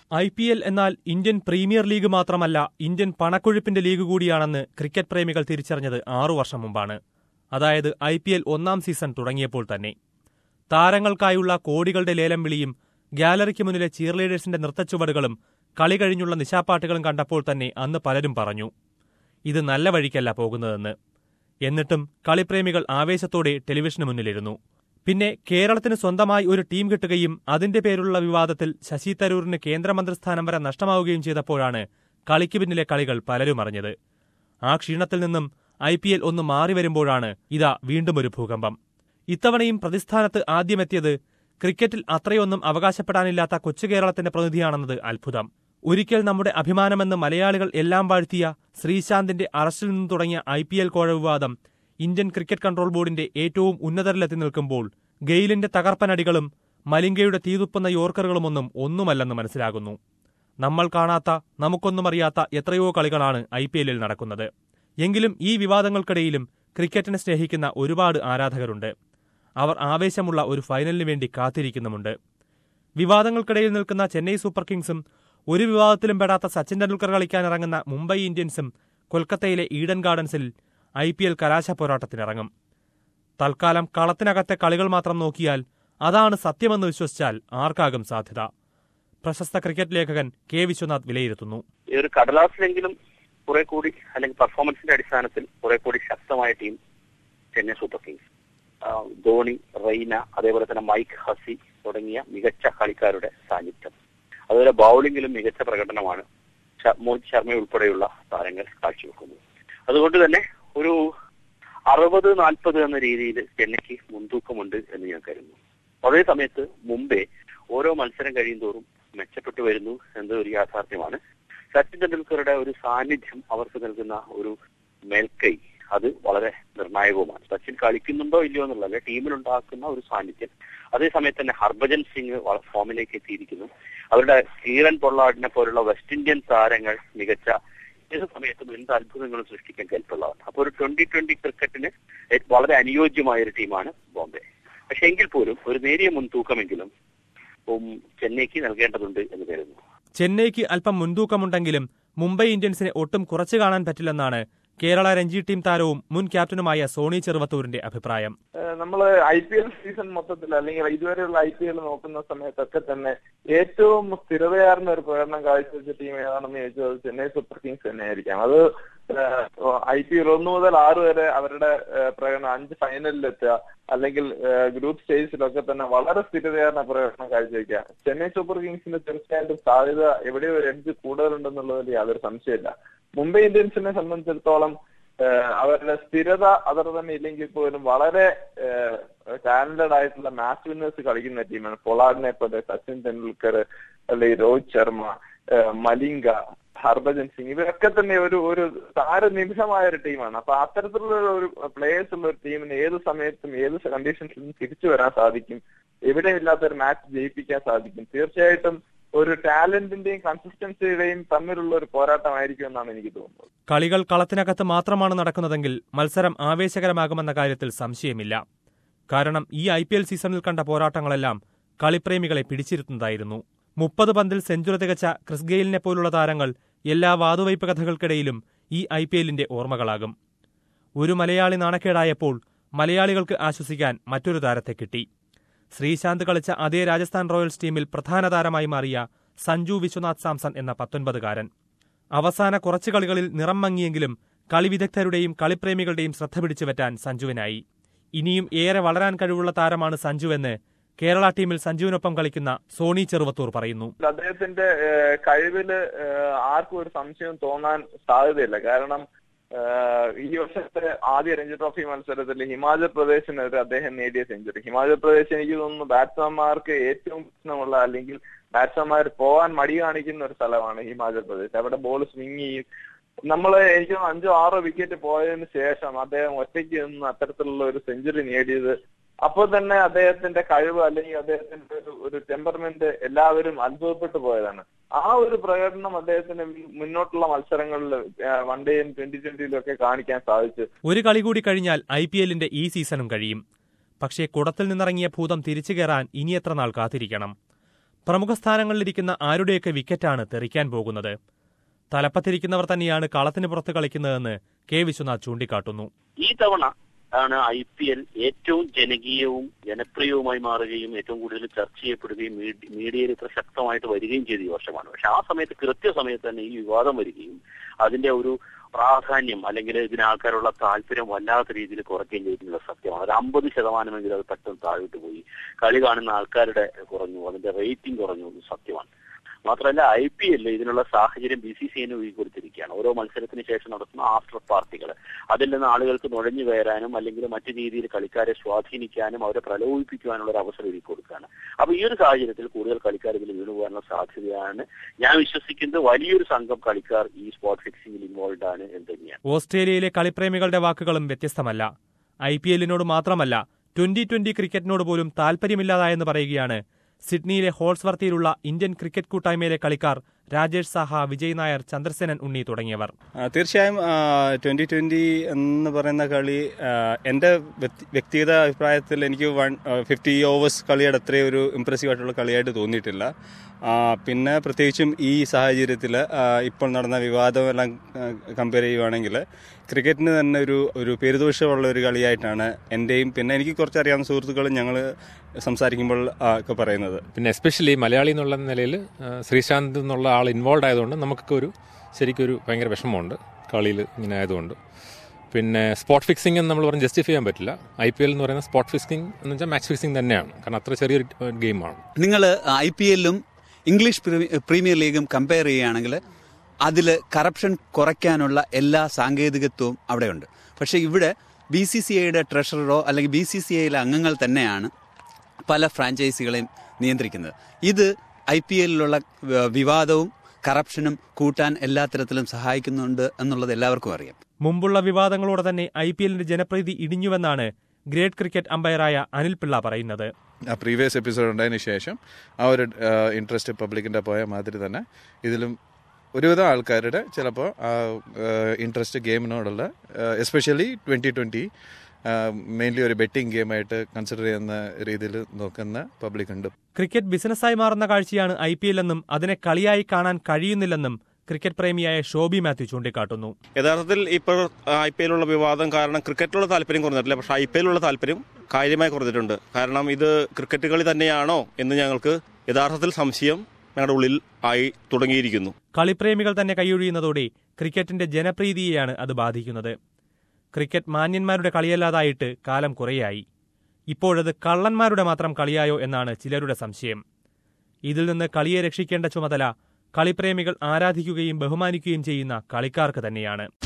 I P L എന്നാൽ Indian premier league മാത്രമല്ല Indian പണക്കൊഴുപ്പിന്റെ ലീഗ് കൂടിയാണെന്ന് ക്രിക്കറ്റ് പ്രേമികൾ തിരിച്ചറിഞ്ഞത് ആറു വർഷം മുമ്പാണ് അതായത് ഐ പി എൽ ഒന്നാം സീസൺ തുടങ്ങിയപ്പോൾ തന്നെ താരങ്ങൾക്കായുള്ള കോടികളുടെ ലേലം വിളിയും ഗാലറിക്ക് മുന്നിലെ ചീർലീഡേഴ്സിന്റെ നൃത്തച്ചുവടുകളും കളി കഴിഞ്ഞുള്ള നിശാപ്പാട്ടുകളും കണ്ടപ്പോൾ തന്നെ അന്ന് പലരും പറഞ്ഞു ഇത് നല്ല വഴിക്കല്ല പോകുന്നതെന്ന് എന്നിട്ടും കളിപ്രേമികൾ ആവേശത്തോടെ ടെലിവിഷന് മുന്നിലിരുന്നു പിന്നെ കേരളത്തിന് സ്വന്തമായി ഒരു ടീം കിട്ടുകയും അതിന്റെ പേരിലുള്ള വിവാദത്തിൽ ശശി തരൂരിന് കേന്ദ്രമന്ത്രിസ്ഥാനം വരെ നഷ്ടമാവുകയും ചെയ്തപ്പോഴാണ് കളിക്ക് പിന്നിലെ കളികൾ പലരും അറിഞ്ഞത് ആ ക്ഷീണത്തിൽ നിന്നും ഐ പി എൽ ഒന്ന് മാറി വരുമ്പോഴാണ് ഇതാ വീണ്ടും ഒരു ഭൂകമ്പം ഇത്തവണയും പ്രതിസ്ഥാനത്ത് ആദ്യമെത്തിയത് ക്രിക്കറ്റിൽ അത്രയൊന്നും അവകാശപ്പെടാനില്ലാത്ത കൊച്ചു കേരളത്തിന്റെ പ്രതിനിധിയാണെന്നത് അത്ഭുതം ഒരിക്കൽ നമ്മുടെ അഭിമാനമെന്ന് മലയാളികൾ എല്ലാം വാഴ്ത്തിയ ശ്രീശാന്തിന്റെ അറസ്റ്റിൽ നിന്ന് തുടങ്ങിയ ഐ പി എൽ കോഴ വിവാദം ഇന്ത്യൻ ക്രിക്കറ്റ് കൺട്രോൾ ബോർഡിന്റെ ഏറ്റവും ഉന്നതരിലെത്തി നിൽക്കുമ്പോൾ ഗെയിലിന്റെ തകർപ്പനടികളും മലിംഗയുടെ തീതുപ്പുന്ന യോർക്കറുകളുമൊന്നും ഒന്നുമല്ലെന്ന് മനസ്സിലാകുന്നു നമ്മൾ കാണാത്ത നമുക്കൊന്നും അറിയാത്ത എത്രയോ കളികളാണ് ഐ പി എല്ലിൽ നടക്കുന്നത് എങ്കിലും ഈ വിവാദങ്ങൾക്കിടയിലും ക്രിക്കറ്റിനെ സ്നേഹിക്കുന്ന ഒരുപാട് ആരാധകരുണ്ട് അവർ ആവേശമുള്ള ഒരു ഫൈനലിന് വേണ്ടി കാത്തിരിക്കുന്നുമുണ്ട് വിവാദങ്ങൾക്കിടയിൽ നിൽക്കുന്ന ചെന്നൈ സൂപ്പർ കിങ്സും ഒരു വിവാദത്തിലും പെടാത്ത സച്ചിൻ ടെണ്ടുൽക്കർ കളിക്കാനിറങ്ങുന്ന മുംബൈ ഇന്ത്യൻസും കൊൽക്കത്തയിലെ ഈഡൻ ഗാർഡൻസിൽ ഐ പി എൽ കലാശ പോരാട്ടത്തിനിറങ്ങും തൽക്കാലം കളത്തിനകത്തെ കളികൾ മാത്രം നോക്കിയാൽ അതാണ് സത്യമെന്ന് വിശ്വസിച്ചാൽ ആർക്കാകും സാധ്യത പ്രശസ്ത ക്രിക്കറ്റ് ലേഖകൻ കെ വിശ്വനാഥ് വിലയിരുത്തുന്നു ഈ ഒരു കടലാസിലെങ്കിലും കുറെ കൂടി അല്ലെങ്കിൽ പെർഫോമൻസിന്റെ അടിസ്ഥാനത്തിൽ കുറെ കൂടി ശക്തമായ ടീം ചെന്നൈ സൂപ്പർ കിങ്സ് ആ, ധോണി റെയ്ന അതേപോലെ തന്നെ മൈക്ക് ഹസി തുടങ്ങിയ മികച്ച കളിക്കാരുടെ സാന്നിധ്യം അതുപോലെ ബൗളിംഗിലും മികച്ച പ്രകടനമാണ് ശ- മോഹിത് ശർമ്മ ഉൾപ്പെടെയുള്ള താരങ്ങൾ കാഴ്ചവെക്കുന്നത് അതുകൊണ്ട് തന്നെ ഒരു അറുപത് നാൽപ്പത് എന്ന രീതിയിൽ ചെന്നൈക്ക് മുൻതൂക്കമുണ്ട് എന്ന് ഞാൻ കരുതുന്നു അതേ സമയത്ത് മുമ്പേ ഓരോ മത്സരം കഴിയും തോറും മെച്ചപ്പെട്ടു വരുന്നു എന്നത് ഒരു യാഥാർത്ഥ്യമാണ് സച്ചിൻ ടെണ്ടുൽക്കറുടെ ഒരു സാന്നിധ്യം അവർക്ക് നൽകുന്ന ഒരു മേൽക്കൈ അത് വളരെ നിർണായകവുമാണ് സച്ചിൻ കളിക്കുന്നുണ്ടോ ഇല്ലയോ എന്നുള്ളതല്ല ടീമിലുണ്ടാക്കുന്ന ഒരു സാന്നിധ്യം അതേസമയത്ത് തന്നെ ഹർഭജൻ സിംഗ് വള- ഫോമിലേക്ക് എത്തിയിരിക്കുന്നു അവരുടെ കീരൻ പൊള്ളാടിനെ പോലുള്ള വെസ്റ്റ് ഇന്ത്യൻ താരങ്ങൾ മികച്ച ഏത് സമയത്തും എന്ത് അത്ഭുതങ്ങളും സൃഷ്ടിക്കാൻ കെൽപ്പുള്ളതാണ് അപ്പോൾ ഒരു ട്വന്റി ട്വന്റി ക്രിക്കറ്റിന് ഏ- വളരെ അനുയോജ്യമായ ഒരു ടീമാണ് ബോംബെ പക്ഷെ എങ്കിൽ പോലും ഒരു നേരിയ മുൻതൂക്കമെങ്കിലും ഉം, ചെന്നൈക്ക് നൽകേണ്ടതുണ്ട് എന്ന് കരുതുന്നു ചെന്നൈക്ക് അല്പം മുൻതൂക്കമുണ്ടെങ്കിലും മുംബൈ ഇന്ത്യൻസിനെ ഒട്ടും കുറച്ചു കാണാൻ പറ്റില്ലെന്നാണ് കേരള രഞ്ജി ടീം താരവും മുൻ ക്യാപ്റ്റനുമായ സോണി ചെറുവത്തൂരിന്റെ അഭിപ്രായം നമ്മൾ ഐ പി എൽ സീസൺ മൊത്തത്തിൽ അല്ലെങ്കിൽ ഇതുവരെയുള്ള ഐ പി എൽ നോക്കുന്ന സമയത്തൊക്കെ തന്നെ ഏറ്റവും സ്ഥിരതയാർന്ന ഒരു പ്രകടനം കാഴ്ചവെച്ച ടീം ഏതാണെന്ന് ചോദിച്ചാൽ അത് ചെന്നൈ സൂപ്പർ കിങ്സ് തന്നെയായിരിക്കാം അത് ഐ പി എൽ ഒന്ന് മുതൽ ആറ് വരെ അവരുടെ ഏഹ്, പ്രകടനം അഞ്ച് ഫൈനലിലെത്തുക അല്ലെങ്കിൽ ഗ്രൂപ്പ് സ്റ്റേജിലൊക്കെ തന്നെ വളരെ സ്ഥിരതയാർന്ന പ്രകടനം കാഴ്ചവെക്കുക ചെന്നൈ സൂപ്പർ കിങ്സിന് തീർച്ചയായിട്ടും സാധ്യത എവിടെയോ ഒരു എഡ്ജ് കൂടുതലുണ്ടെന്നുള്ളതിൽ യാതൊരു സംശയമില്ല മുംബൈ ഇന്ത്യൻസിനെ സംബന്ധിച്ചിടത്തോളം ഏഹ് അവരുടെ സ്ഥിരത അതർ തന്നെ ഇല്ലെങ്കിൽ പോലും വളരെ ടാലന്റഡ് ആയിട്ടുള്ള മാച്ച് വിന്നേഴ്സ് കളിക്കുന്ന ടീമാണ് പൊളാഡിനെ പോലെ സച്ചിൻ തെണ്ടുൽക്കർ അല്ലെങ്കിൽ രോഹിത് ശർമ്മ ഏഹ് മലിംഗ ഹർഭജൻ സിംഗ് ഇവരൊക്കെ തന്നെ ഒരു ഒരു താരനിമിഷമായ ഒരു ടീമാണ് അപ്പൊ അത്തരത്തിലുള്ള ഒരു പ്ലേയേഴ്സ് ഉള്ള ഒരു ടീമിന് ഏത് സമയത്തും ഏത് കണ്ടീഷൻസിലും തിരിച്ചു വരാൻ സാധിക്കും എവിടെയില്ലാത്ത ഒരു മാച്ച് ജയിപ്പിക്കാൻ സാധിക്കും തീർച്ചയായിട്ടും ഒരു ടാലന്റിന്റെയും കൺസിസ്റ്റൻസിയുടെയും തമ്മിലുള്ള ഒരു പോരാട്ടമായിരിക്കും എന്നാണ് എനിക്ക് തോന്നുന്നത് കളികൾ കളത്തിനകത്ത് മാത്രമാണ് നടക്കുന്നതെങ്കിൽ മത്സരം ആവേശകരമാകുമെന്ന കാര്യത്തിൽ സംശയമില്ല കാരണം ഈ ഐ പി എൽ സീസണിൽ കണ്ട പോരാട്ടങ്ങളെല്ലാം കളിപ്രേമികളെ പിടിച്ചിരുത്തുന്നതായിരുന്നു മുപ്പത് പന്തിൽ സെഞ്ചുറി തികച്ച ക്രിസ് ഗെയിലിനെ പോലുള്ള താരങ്ങൾ എല്ലാ വാതുവയ്പ് കഥകൾക്കിടയിലും ഈ ഐ പി എല്ലിന്റെ ഓർമ്മകളാകും ഒരു മലയാളി നാണക്കേടായപ്പോൾ മലയാളികൾക്ക് ആശ്വസിക്കാൻ മറ്റൊരു താരത്തെ കിട്ടി ശ്രീശാന്ത് കളിച്ച അതേ രാജസ്ഥാൻ റോയൽസ് ടീമിൽ പ്രധാന താരമായി മാറിയ സഞ്ജു വിശ്വനാഥ് സാംസൺ എന്ന പത്തൊൻപതുകാരൻ അവസാന കുറച്ചു കളികളിൽ നിറം മങ്ങിയെങ്കിലും കളി വിദഗ്ധരുടെയും കളിപ്രേമികളുടെയും ശ്രദ്ധ പിടിച്ചുപറ്റാൻ സഞ്ജുവിനായി ഇനിയും ഏറെ വളരാൻ കഴിവുള്ള താരമാണ് സഞ്ജുവെന്ന് കേരള ടീമിൽ സഞ്ജുവിനൊപ്പം കളിക്കുന്ന സോണി ചെറുവത്തൂർ പറയുന്നു അദ്ദേഹത്തിന്റെ ഏഹ്, കഴിവില് ഏഹ്, ആർക്കും ഒരു സംശയം തോന്നാൻ സാധ്യതയില്ല കാരണം ഏഹ്, ഈ വർഷത്തെ ആദ്യ രഞ്ജി ട്രോഫി മത്സരത്തിൽ ഹിമാചൽ പ്രദേശിനെതിരെ അദ്ദേഹം നേടിയ സെഞ്ചുറി ഹിമാചൽ പ്രദേശ് എനിക്ക് തോന്നുന്നു ബാറ്റ്സ്മാൻമാർക്ക് ഏറ്റവും പ്രശ്നമുള്ള അല്ലെങ്കിൽ ബാറ്റ്സ്മാൻമാർ പോകാൻ മടി കാണിക്കുന്ന ഒരു സ്ഥലമാണ് ഹിമാചൽ പ്രദേശ് അവിടെ ബോൾ സ്വിങ് ചെയ്യും നമ്മൾ എനിക്ക് തോന്നുന്നു അഞ്ചോ ആറോ വിക്കറ്റ് പോയതിനു ശേഷം അദ്ദേഹം ഒറ്റയ്ക്ക് നിന്ന് അത്തരത്തിലുള്ള ഒരു സെഞ്ചുറി നേടിയത് അപ്പോൾ തന്നെ അദ്ദേഹത്തിന്റെ കഴിവ് അല്ലെങ്കിൽ അദ്ദേഹത്തിന്റെ ഒരു ഒരു ടെമ്പർമെന്റ് എല്ലാവരും അത്ഭുതപ്പെട്ടു പോയതാണ് ആ ഒരു പ്രകടനം അദ്ദേഹത്തിന് മുന്നോട്ടുള്ള മത്സരങ്ങളിൽ വൺ ഡേയും ട്വന്റി ട്വന്റിയിലും ഒക്കെ കാണിക്കാൻ സാധിച്ചു ഒരു കളി കൂടി കഴിഞ്ഞാൽ ഐ പി എല്ലിന്റെ ഈ സീസണും കഴിയും പക്ഷേ കുടത്തിൽ നിന്നിറങ്ങിയ ഭൂതം തിരിച്ചു കയറാൻ ഇനി എത്ര നാൾ കാത്തിരിക്കണം പ്രമുഖ സ്ഥാനങ്ങളിലിരിക്കുന്ന ആരുടെയൊക്കെ വിക്കറ്റാണ് തെറിക്കാൻ പോകുന്നത് തലപ്പത്തിരിക്കുന്നവർ തന്നെയാണ് കളത്തിന് പുറത്ത് കളിക്കുന്നതെന്ന് കെ വിശ്വനാഥ് ചൂണ്ടിക്കാട്ടുന്നു ഈ തവണ ആണ് ഐ പി എൽ ഏറ്റവും ജനകീയവും ജനപ്രിയവുമായി മാറുകയും ഏറ്റവും കൂടുതൽ ചർച്ച ചെയ്യപ്പെടുകയും മീഡി- മീഡിയയിൽ ഇത്ര ശക്തമായിട്ട് വരികയും ചെയ്ത ഈ വർഷമാണ് പക്ഷെ ആ സമയത്ത് കൃത്യസമയത്ത് തന്നെ ഈ വിവാദം വരികയും അതിന്റെ ഒരു പ്രാധാന്യം അല്ലെങ്കിൽ ഇതിന് ആൾക്കാരുള്ള താല്പര്യം വല്ലാത്ത രീതിയിൽ കുറയ്ക്കുകയും ചെയ്തിട്ടുള്ള സത്യമാണ് ഒരു അമ്പത് ശതമാനമെങ്കിലും അത് പെട്ടെന്ന് താഴോട്ട് പോയി കളി കാണുന്ന ആൾക്കാരുടെ കുറഞ്ഞു അതിന്റെ റേറ്റിംഗ് കുറഞ്ഞു എന്ന് സത്യമാണ് മാത്രമല്ല ഐ പി എല്ലിൽ ഇതിനുള്ള സാഹചര്യം ബി സി സി എന് ഒരുക്കി കൊടുത്തിരിക്കുകയാണ് ഓരോ മത്സരത്തിന് ശേഷം നടത്തുന്ന ആഫ്റ്റർ പാർട്ടികൾ അതിൽ നിന്ന് ആളുകൾക്ക് നുഴഞ്ഞു കയറാനും അല്ലെങ്കിൽ മറ്റു രീതിയിൽ കളിക്കാരെ സ്വാധീനിക്കാനും അവരെ പ്രലോഭിപ്പിക്കുവാനുള്ള ഒരു അവസരം ഒരുക്കി കൊടുക്കുകയാണ് അപ്പൊ ഈ ഒരു സാഹചര്യത്തിൽ കൂടുതൽ കളിക്കാർ ഇതിൽ വീണു പോകാനുള്ള സാധ്യതയാണ് ഞാൻ വിശ്വസിക്കുന്നത് വലിയൊരു സംഘം കളിക്കാർ ഈ സ്പോട്ട് ഫിക്സിംഗിൽ ഇൻവോൾവ് ആണ് എന്ന് തന്നെയാണ് ഓസ്ട്രേലിയയിലെ കളിപ്രേമികളുടെ വാക്കുകളും വ്യത്യസ്തമല്ല ഐ പി എല്ലിനോട് മാത്രമല്ല ട്വന്റി ട്വന്റി ക്രിക്കറ്റിനോട് പോലും താൽപര്യമില്ലാതായെന്ന് പറയുകയാണ് സിഡ്നിയിലെ ഹോൾസ്വർത്തിയിലുള്ള ഇന്ത്യൻ ക്രിക്കറ്റ് കൂട്ടായ്മയിലെ കളിക്കാർ രാജേഷ് സാഹ വിജയ് നായർ ചന്ദ്രസേനൻ ഉണ്ണി തുടങ്ങിയവർ ആ, തീർച്ചയായും ട്വന്റി ട്വന്റി എന്ന് പറയുന്ന കളി ആ, എൻ്റെ വ്യക്തി- വ്യക്തിഗത അഭിപ്രായത്തിൽ എനിക്ക് വൺ ഫിഫ്റ്റി ഓവേഴ്സ് കളിയുടെ അത്രയും ഒരു ഇമ്പ്രസീവ് ആയിട്ടുള്ള കളിയായിട്ട് തോന്നിയിട്ടില്ല ആ, പിന്നെ പ്രത്യേകിച്ചും ഈ സാഹചര്യത്തിൽ ഇപ്പോൾ നടന്ന വിവാദമെല്ലാം കമ്പയർ ചെയ്യുവാണെങ്കിൽ ക്രിക്കറ്റിന് തന്നെ ഒരു ഒരു പേരുദോഷമുള്ള ഒരു കളിയായിട്ടാണ് എൻ്റെയും പിന്നെ എനിക്ക് കുറച്ചറിയാവുന്ന സുഹൃത്തുക്കളും ഞങ്ങൾ സംസാരിക്കുമ്പോൾ ആ, ഒക്കെ പറയുന്നത് പിന്നെ എസ്പെഷ്യലി മലയാളി എന്നുള്ള നിലയിൽ ശ്രീശാന്ത് എന്നുള്ള ആൾ ഇൻവോൾവ് ആയതുകൊണ്ട് നമുക്കൊക്കെ ഒരു ശരിക്കും ഒരു ഭയങ്കര വിഷമമുണ്ട് കളിയിൽ ഇങ്ങനെ ആയതുകൊണ്ട് പിന്നെ സ്പോട്ട് ഫിക്സിംഗ് എന്ന് നമ്മൾ പറഞ്ഞ് ജസ്റ്റിഫൈ ചെയ്യാൻ പറ്റില്ല ഐ പി എൽ എന്ന് പറയുന്ന സ്പോട്ട് ഫിക്സിംഗ് എന്ന് വെച്ചാൽ മാച്ച് ഫിക്സിംഗ് തന്നെയാണ് കാരണം അത്ര ചെറിയൊരു ഗെയിമാണ് നിങ്ങൾ ഐ പി എല്ലും ഇംഗ്ലീഷ് പ്രീ- പ്രീമിയർ ലീഗും കമ്പയർ ചെയ്യുകയാണെങ്കിൽ അതിൽ കറപ്ഷൻ കുറയ്ക്കാനുള്ള എല്ലാ സാങ്കേതികത്വവും അവിടെയുണ്ട് പക്ഷേ ഇവിടെ ബി സി സി ഐയുടെ ട്രഷററോ അല്ലെങ്കിൽ ബി സി സി ഐയിലെ അംഗങ്ങൾ തന്നെയാണ് പല ഫ്രാഞ്ചൈസികളെയും നിയന്ത്രിക്കുന്നത് ഇത് ഐ പി എല്ലിലുള്ള വിവാദവും കറപ്ഷനും കൂട്ടാൻ എല്ലാ തരത്തിലും സഹായിക്കുന്നുണ്ട് എന്നുള്ളത് എല്ലാവർക്കും അറിയാം മുമ്പുള്ള വിവാദങ്ങളോടെ തന്നെ ഐ പി എല്ലിന്റെ ജനപ്രീതി ഇടിഞ്ഞുവെന്നാണ് ഗ്രേറ്റ് ക്രിക്കറ്റ് അമ്പയറായ അനിൽ പിള്ള പറയുന്നത് ആ പ്രീവിയസ് എപ്പിസോഡ് ഉണ്ടായതിനു ശേഷം ആ ഒരു ഇൻട്രസ്റ്റ് പബ്ലിക്കിൻ്റെ പോയ മാതിരി തന്നെ ഇതിലും ഒരുവിധം ആൾക്കാരുടെ ചിലപ്പോൾ ആ ഇൻട്രസ്റ്റ് ഗെയിമിനോടുള്ള എസ്പെഷ്യലി ട്വൻറ്റി ട്വൻറ്റി മെയിൻലി ഒരു ബെറ്റിംഗ് ഗെയിമായിട്ട് കൺസിഡർ ചെയ്യുന്ന രീതിയിൽ നോക്കുന്ന പബ്ലിക് ഉണ്ട് ക്രിക്കറ്റ് ബിസിനസ്സായി മാറുന്ന കാഴ്ചയാണ് ഐ പി എൽ എന്നും അതിനെ കളിയായി കാണാൻ കഴിയുന്നില്ലെന്നും ക്രിക്കറ്റ് പ്രേമിയായ ഷോബി മാത്യു ചൂണ്ടിക്കാട്ടുന്നു യഥാർത്ഥത്തിൽ ഇപ്പോൾ ഐ പി എല്ലുള്ള വിവാദം കാരണം ക്രിക്കറ്റിലുള്ള താല്പര്യം കുറഞ്ഞിട്ടില്ല പക്ഷേ ഐ പി എല്ലുള്ള താല്പര്യം കാര്യമായി കുറഞ്ഞിട്ടുണ്ട് കാരണം ഇത് ക്രിക്കറ്റ് കളി തന്നെയാണോ എന്ന് ഞങ്ങൾക്ക് യഥാർത്ഥത്തിൽ സംശയം ഞങ്ങളുടെ ഉള്ളിൽ ആയി തുടങ്ങിയിരിക്കുന്നു കളിപ്രേമികൾ തന്നെ കൈയൊഴിയുന്നതോടെ ക്രിക്കറ്റിന്റെ ജനപ്രീതിയെയാണ് അത് ബാധിക്കുന്നത് ക്രിക്കറ്റ് മാന്യന്മാരുടെ കളിയല്ലാതായിട്ട് കാലം കുറേയായി ഇപ്പോഴത് കള്ളന്മാരുടെ മാത്രം കളിയായോ എന്നാണ് ചിലരുടെ സംശയം ഇതിൽ നിന്ന് കളിയെ രക്ഷിക്കേണ്ട ചുമതല കളിപ്രേമികൾ ആരാധിക്കുകയും ബഹുമാനിക്കുകയും ചെയ്യുന്ന കളിക്കാർക്ക് തന്നെയാണ്